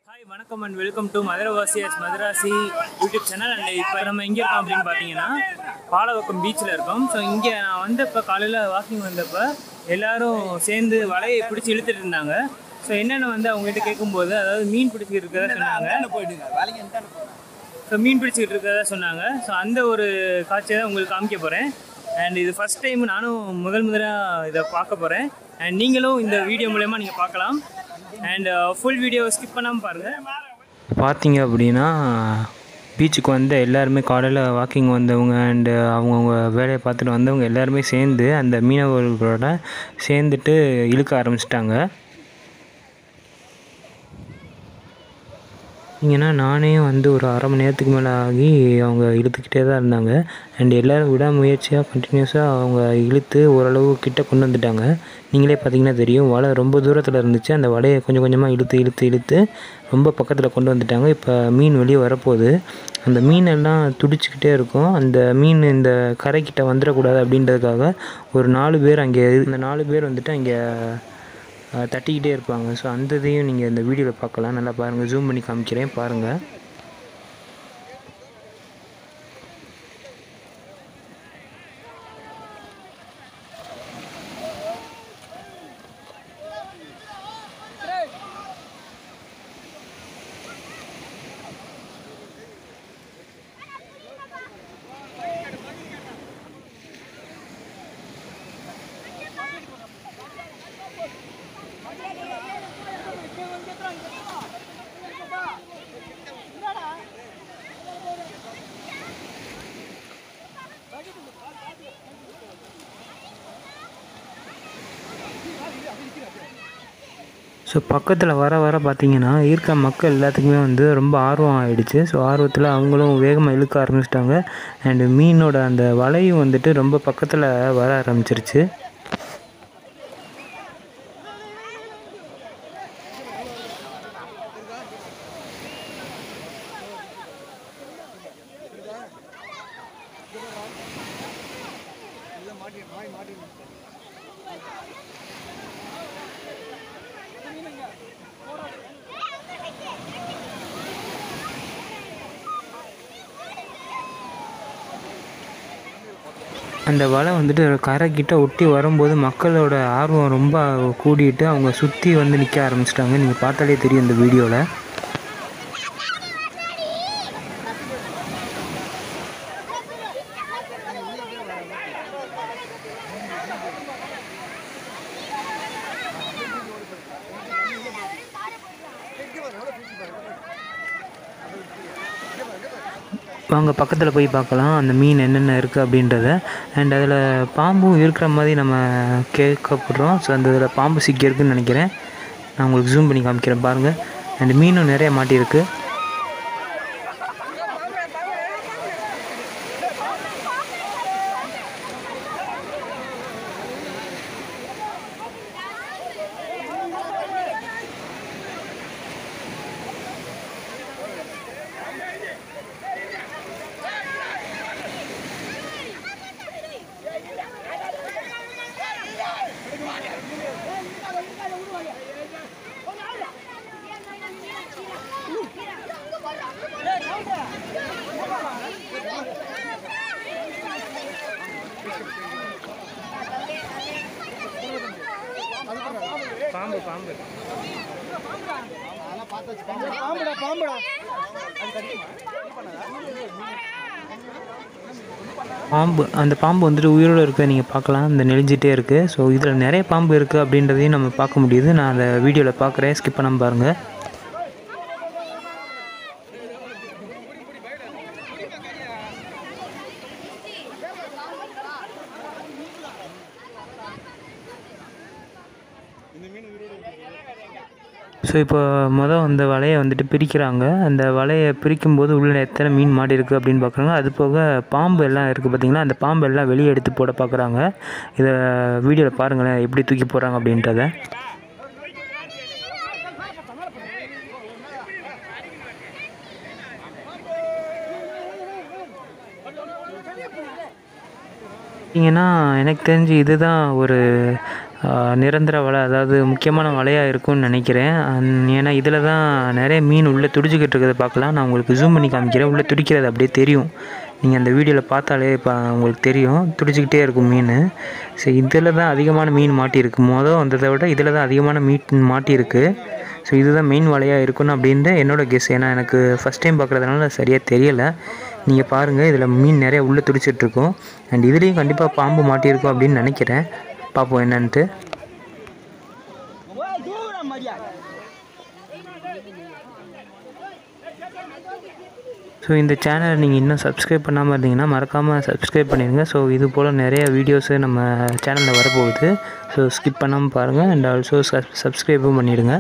hi வணக்கம் and welcome to மதுரவாசியஸ் மதுராசி யூடியூப் சேனல் அண்ட் இப்போ நம்ம எங்கே இருக்கோம் அப்படின்னு பார்த்தீங்கன்னா பாலவக்கம் பீச்சில் இருக்கோம் ஸோ இங்கே நான் வந்தப்போ காலையில் வாக்கிங் வந்தப்போ எல்லாரும் சேர்ந்து வலையை பிடிச்சி இழுத்துட்டு இருந்தாங்க ஸோ என்னென்ன வந்து அவங்ககிட்ட கேட்கும்போது அதாவது மீன் பிடிச்சிக்கிட்டு இருக்கிறதா சொன்னாங்க ஸோ மீன் பிடிச்சிக்கிட்டு இருக்கிறதா சொன்னாங்க ஸோ அந்த ஒரு காட்சியை தான் உங்களுக்கு காமிக்க போகிறேன் அண்ட் இது ஃபஸ்ட் டைம் நானும் முதல் முதலாக இதை பார்க்க போகிறேன் அண்ட் நீங்களும் இந்த வீடியோ மூலயமா நீங்கள் பார்க்கலாம் அண்ட் ஃபுல் வீடியோ ஸ்கிப் பண்ணாமல் பாருங்கள் பார்த்தீங்க அப்படின்னா பீச்சுக்கு வந்த எல்லாருமே காலையில் வாக்கிங் வந்தவங்க அண்டு அவங்கவுங்க வேலையை பார்த்துட்டு வந்தவங்க எல்லாருமே சேர்ந்து அந்த மீனவர்களோட சேர்ந்துட்டு இழுக்க ஆரம்பிச்சிட்டாங்க இங்கன்னா நானே வந்து ஒரு அரை மணி நேரத்துக்கு மேலே ஆகி அவங்க இழுத்துக்கிட்டே தான் இருந்தாங்க அண்ட் எல்லோரும் விடாமுயற்சியாக கண்டினியூஸாக அவங்க இழுத்து ஓரளவு கிட்ட கொண்டு வந்துட்டாங்க நீங்களே பார்த்தீங்கன்னா தெரியும் வலை ரொம்ப தூரத்தில் இருந்துச்சு அந்த வலையை கொஞ்சம் கொஞ்சமாக இழுத்து இழுத்து இழுத்து ரொம்ப பக்கத்தில் கொண்டு வந்துட்டாங்க இப்போ மீன் வெளியே வரப்போகுது அந்த மீனெல்லாம் துடிச்சிக்கிட்டே இருக்கும் அந்த மீன் இந்த கரைக்கிட்ட வந்துடக்கூடாது அப்படின்றதுக்காக ஒரு நாலு பேர் அங்கே இந்த நாலு பேர் வந்துட்டு அங்கே அஹ், தட்டிக்கிட்டே இருப்பாங்க ஸோ அந்த இதையும் நீங்கள் இந்த வீடியோவில் பார்க்கலாம் நல்லா பாருங்கள் ஜூம் பண்ணி காமிக்கிறேன் பாருங்கள் ஸோ பக்கத்தில் வர வர பார்த்தீங்கன்னா இருக்க மக்கள் எல்லாத்துக்குமே வந்து ரொம்ப ஆர்வம் ஆயிடுச்சு ஸோ ஆர்வத்தில் அவங்களும் வேகமாக இழுக்க ஆரம்பிச்சிட்டாங்க அண்டு மீனோட அந்த வலையும் வந்துட்டு ரொம்ப பக்கத்தில் வர ஆரம்பிச்சிருச்சு அந்த வலை வந்துட்டு கரைக்கிட்ட ஒட்டி வரும்போது மக்களோட ஆர்வம் ரொம்ப கூடிட்டு அவங்க சுற்றி வந்து நிற்க ஆரம்பிச்சிட்டாங்க நீங்கள் பார்த்தாலே தெரியும் இந்த வீடியோவில் வாங்க பக்கத்தில் போய் பார்க்கலாம் அந்த மீன் என்னென்ன இருக்குது அப்படின்றத அண்ட் அதில் பாம்பும் இருக்கிற மாதிரி நம்ம கேட்கப்படுறோம் ஸோ அந்த இதில் பாம்பு சிக்கியிருக்குன்னு நினைக்கிறேன் நான் உங்களுக்கு ஜூம் பண்ணி காமிக்கிறேன் பாருங்கள் அண்ட் மீனும் நிறைய மாட்டியிருக்கு பாம்பு பாம்பு பாம்புடா பாம்புடா பாம்பு அந்த பாம்பு வந்துட்டு உயிரோடு இருக்க நீங்கள் பார்க்கலாம் இந்த நெளிஞ்சிட்டே இருக்குது ஸோ இதில் நிறைய பாம்பு இருக்குது அப்படின்றதையும் நம்ம பார்க்க முடியுது நான் அந்த வீடியோவில் பார்க்குறேன் ஸ்கிப் பண்ணாமல் பாருங்கள் ஸோ இப்போ மொதல் அந்த வலையை வந்துட்டு பிரிக்கிறாங்க அந்த வலையை பிரிக்கும்போது உள்ள எத்தனை மீன் மாடி இருக்குது அப்படின்னு பார்க்குறாங்க அது போக பாம்பு எல்லாம் இருக்குது பார்த்தீங்களா அந்த பாம்பு எல்லாம் வெளியே எடுத்து போட பார்க்குறாங்க இதை வீடியோவில் பாருங்களேன் எப்படி தூக்கி போடுறாங்க அப்படின்றத பார்த்தீங்கன்னா எனக்கு தெரிஞ்சு இதுதான் ஒரு ஆஹ், நிரந்தர வலை அதாவது முக்கியமான வலையாக இருக்கும்னு நினைக்கிறேன் அந் ஏன்னா இதில் தான் நிறைய மீன் உள்ளே துடிச்சிக்கிட்டு இருக்கிறத பார்க்கலாம் நான் உங்களுக்கு ஜூம் பண்ணி காமிக்கிறேன் உள்ளே துடிக்கிறது அப்படியே தெரியும் நீங்கள் அந்த வீடியோவில் பார்த்தாலே இப்போ உங்களுக்கு தெரியும் துடிச்சிக்கிட்டே இருக்கும் மீன் ஸோ இதில் தான் அதிகமான மீன் மாட்டியிருக்கு மொதல் வந்ததை விட இதில் தான் அதிகமான மீன் மாட்டியிருக்கு ஸோ இதுதான் மெயின் வலையாக இருக்கணும் அப்படின்ட்டு என்னோட கெஸ் ஏன்னா எனக்கு ஃபஸ்ட் டைம் பார்க்குறதுனால சரியாக தெரியலை நீங்கள் பாருங்கள் இதில் மீன் நிறைய உள்ளே துடிச்சிட்ருக்கும் அண்ட் இதுலேயும் கண்டிப்பாக பாம்பு மாட்டியிருக்கும் அப்படின்னு நினைக்கிறேன் பார்ப்போம் என்னன்ட்டு ஓய் தூரம் மரியா ஸோ இந்த சேனலை நீங்கள் இன்னும் சப்ஸ்கிரைப் பண்ணாமல் இருந்தீங்கன்னா மறக்காமல் சப்ஸ்கிரைப் பண்ணிடுங்க ஸோ இது போல் நிறைய வீடியோஸு நம்ம சேனலில் வரப்போகுது ஸோ ஸ்கிப் பண்ணாமல் பாருங்கள் அண்ட் ஆல்சோ சப்ஸ்கிரைபும் பண்ணிவிடுங்க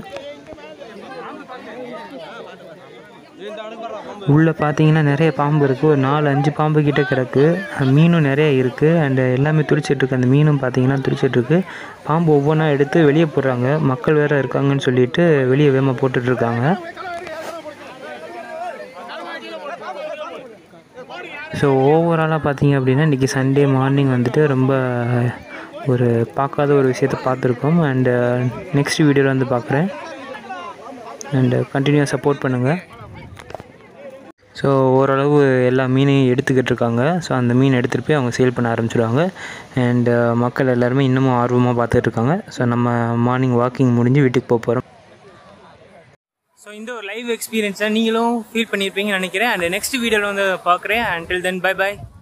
உள்ளே பார்த்தீங்கன்னா நிறைய பாம்பு இருக்குது ஒரு நாலு அஞ்சு பாம்பு கிட்ட கிடக்கு அஹ் மீனும் நிறைய இருக்குது அண்ட் எல்லாமே துடிச்சிட்ருக்கு அந்த மீனும் பார்த்தீங்கன்னா துடிச்சிட்ருக்கு பாம்பு ஒவ்வொன்றா எடுத்து வெளியே போடுறாங்க மக்கள் வேறு இருக்காங்கன்னு சொல்லிட்டு வெளியே வேகமாக போட்டுட்ருக்காங்க ஸோ ஓவராலாக பார்த்தீங்க அப்படின்னா இன்றைக்கி சண்டே மார்னிங் வந்துட்டு ரொம்ப ஒரு பார்க்காத ஒரு விஷயத்த பார்த்துருக்கோம் அண்டு நெக்ஸ்ட் வீடியோவில் வந்து பார்க்குறேன் அண்டு கண்டினியூவாக சப்போர்ட் பண்ணுங்கள் ஸோ ஓரளவு எல்லா மீனையும் எடுத்துக்கிட்டு இருக்காங்க ஸோ அந்த மீன் எடுத்துகிட்டு போய் அவங்க சேல் பண்ண ஆரம்பிச்சிடுவாங்க அண்டு மக்கள் எல்லாருமே இன்னமும் ஆர்வமாக பார்த்துட்டு இருக்காங்க ஸோ நம்ம மார்னிங் வாக்கிங் முடிஞ்சு வீட்டுக்கு போக போகிறோம் ஸோ இந்த ஒரு லைவ் எக்ஸ்பீரியன்ஸை நீங்களும் ஃபீல் பண்ணியிருப்பீங்கன்னு நினைக்கிறேன் அண்ட் நெக்ஸ்ட் வீடியோவில் வந்து பார்க்குறேன் அண்டில் தென் பை பை